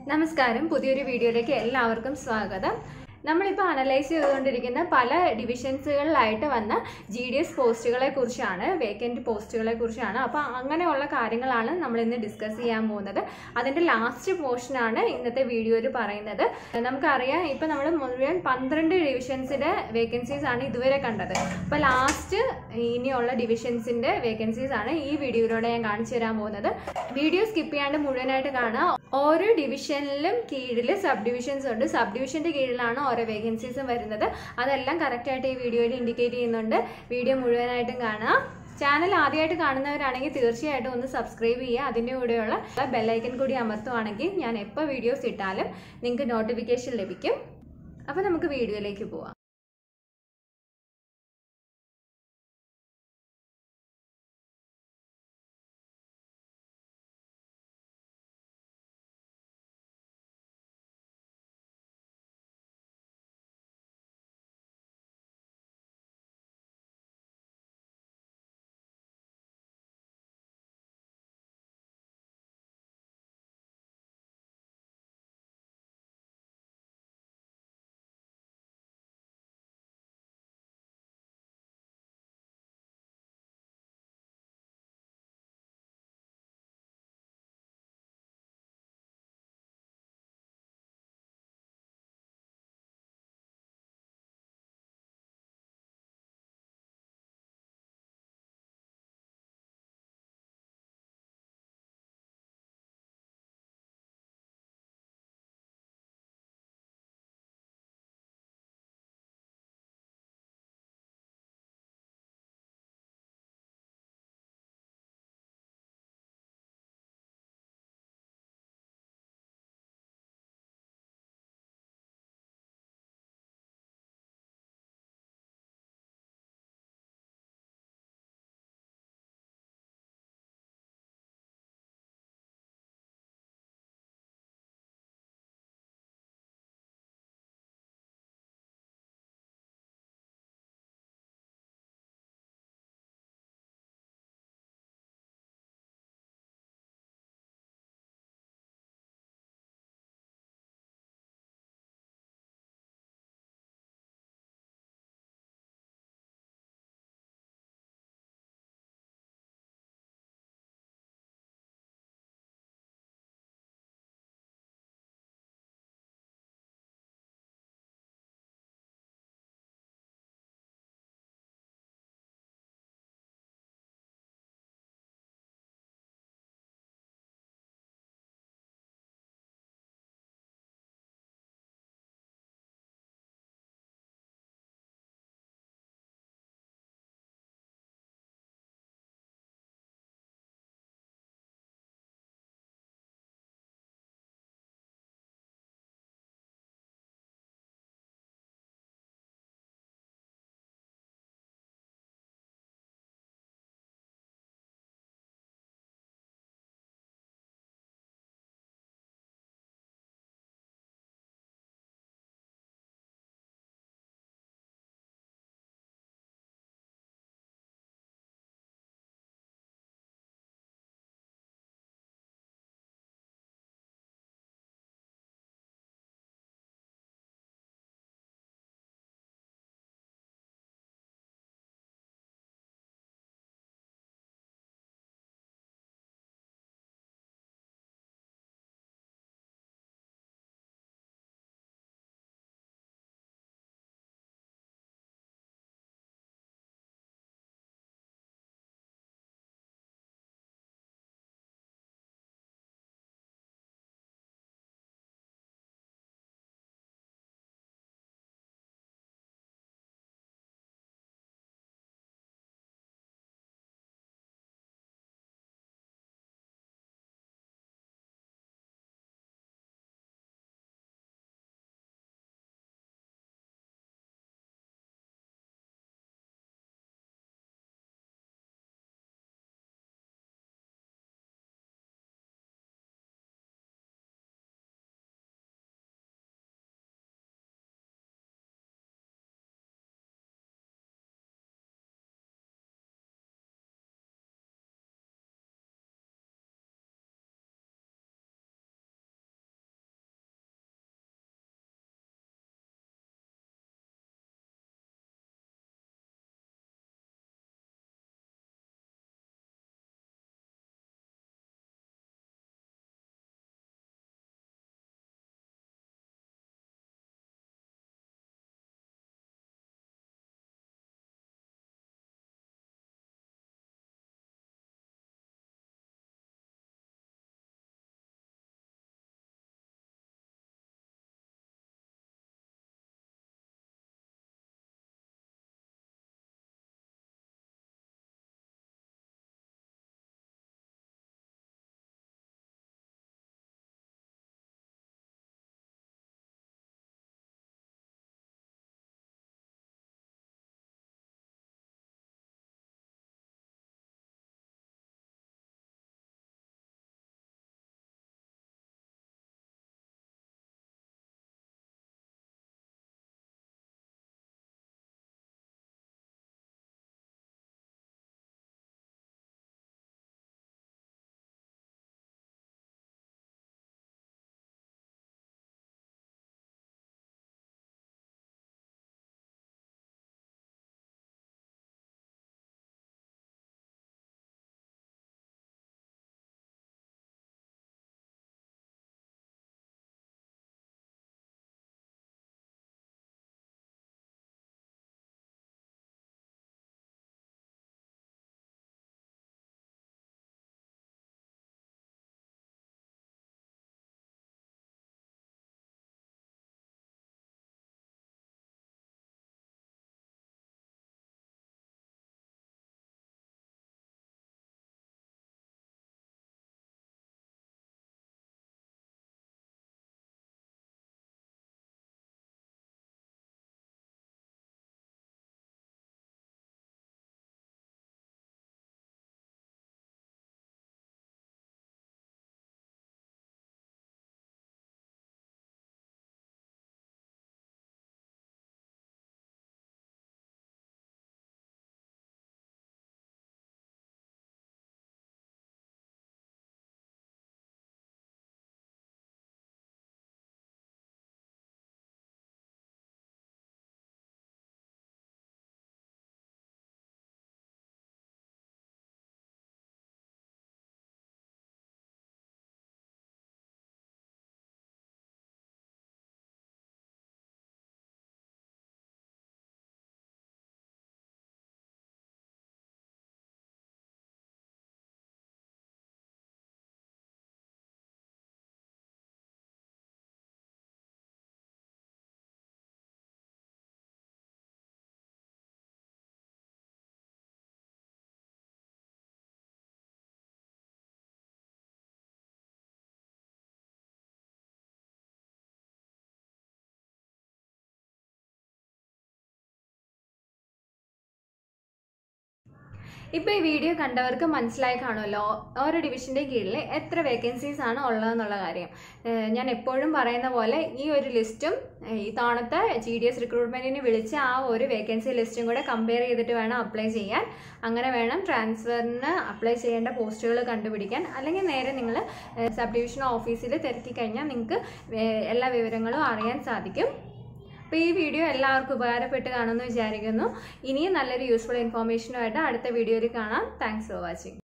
നമസ്കാരം പുതിയൊരു വീഡിയോയിലേക്ക് എല്ലാവർക്കും സ്വാഗതം നമ്മളിപ്പോൾ അനലൈസ് ചെയ്തുകൊണ്ടിരിക്കുന്ന പല ഡിവിഷൻസുകളിലായിട്ട് വന്ന ജി ഡി എസ് പോസ്റ്റുകളെ കുറിച്ചാണ് വേക്കൻറ്റ് പോസ്റ്റുകളെ കുറിച്ചാണ് അപ്പോൾ അങ്ങനെയുള്ള കാര്യങ്ങളാണ് നമ്മൾ ഇന്ന് ഡിസ്കസ് ചെയ്യാൻ പോകുന്നത് അതിൻ്റെ ലാസ്റ്റ് പോർഷനാണ് ഇന്നത്തെ വീഡിയോയിൽ പറയുന്നത് നമുക്കറിയാം ഇപ്പോൾ നമ്മൾ മുഴുവൻ പന്ത്രണ്ട് ഡിവിഷൻസിൻ്റെ വേക്കൻസീസ് ആണ് ഇതുവരെ കണ്ടത് അപ്പോൾ ലാസ്റ്റ് ഇനിയുള്ള ഡിവിഷൻസിൻ്റെ വേക്കൻസീസ് ആണ് ഈ വീഡിയോയിലൂടെ ഞാൻ കാണിച്ചു തരാൻ പോകുന്നത് വീഡിയോ സ്കിപ്പ് ചെയ്യാണ്ട് മുഴുവനായിട്ട് കാണുക ഓരോ ഡിവിഷനിലും കീഴിൽ സബ് ഡിവിഷൻസ് ഉണ്ട് സബ് ഡിവിഷന്റെ കീഴിലാണ് ഓരോ വേക്കൻസീസും വരുന്നത് അതെല്ലാം കറക്റ്റായിട്ട് ഈ വീഡിയോയിൽ ഇൻഡിക്കേറ്റ് ചെയ്യുന്നുണ്ട് വീഡിയോ മുഴുവനായിട്ടും കാണുക ചാനൽ ആദ്യമായിട്ട് കാണുന്നവരാണെങ്കിൽ തീർച്ചയായിട്ടും ഒന്ന് സബ്സ്ക്രൈബ് ചെയ്യുക അതിൻ്റെ കൂടെയുള്ള ബെല്ലൈക്കൻ കൂടി അമർത്തുവാണെങ്കിൽ ഞാൻ എപ്പോൾ വീഡിയോസ് ഇട്ടാലും നിങ്ങൾക്ക് നോട്ടിഫിക്കേഷൻ ലഭിക്കും അപ്പോൾ നമുക്ക് വീഡിയോയിലേക്ക് പോവാം ഇപ്പോൾ ഈ വീഡിയോ കണ്ടവർക്ക് മനസ്സിലായി കാണുമല്ലോ ഓരോ ഡിവിഷൻ്റെ കീഴിൽ എത്ര വേക്കൻസീസ് ആണ് ഉള്ളതെന്നുള്ള കാര്യം ഏഹ് ഞാൻ എപ്പോഴും പറയുന്ന പോലെ ഈ ഒരു ലിസ്റ്റും ഏഹ് ഈ തവണത്തെ ജി ഡി എസ് റിക്രൂട്ട്മെൻറ്റിന് വിളിച്ച ആ ഒരു വേക്കൻസി ലിസ്റ്റും കൂടെ കമ്പയർ ചെയ്തിട്ട് വേണം അപ്ലൈ ചെയ്യാൻ അങ്ങനെ വേണം ട്രാൻസ്ഫറിന് അപ്ലൈ ചെയ്യേണ്ട പോസ്റ്റുകൾ കണ്ടുപിടിക്കാൻ അല്ലെങ്കിൽ നേരെ നിങ്ങൾ സബ് ഡിവിഷൻ ഓഫീസിൽ തിരക്കി കഴിഞ്ഞാൽ നിങ്ങൾക്ക് എല്ലാ വിവരങ്ങളും അറിയാൻ സാധിക്കും അപ്പോൾ ഈ വീഡിയോ എല്ലാവർക്കും ഉപകാരപ്പെട്ട് കാണുമെന്ന് വിചാരിക്കുന്നു ഇനിയും നല്ലൊരു യൂസ്ഫുൾ ഇൻഫോർമേഷനുമായിട്ട് അടുത്ത വീഡിയോയിൽ കാണാം താങ്ക്സ് ഫോർ വാച്ചിങ്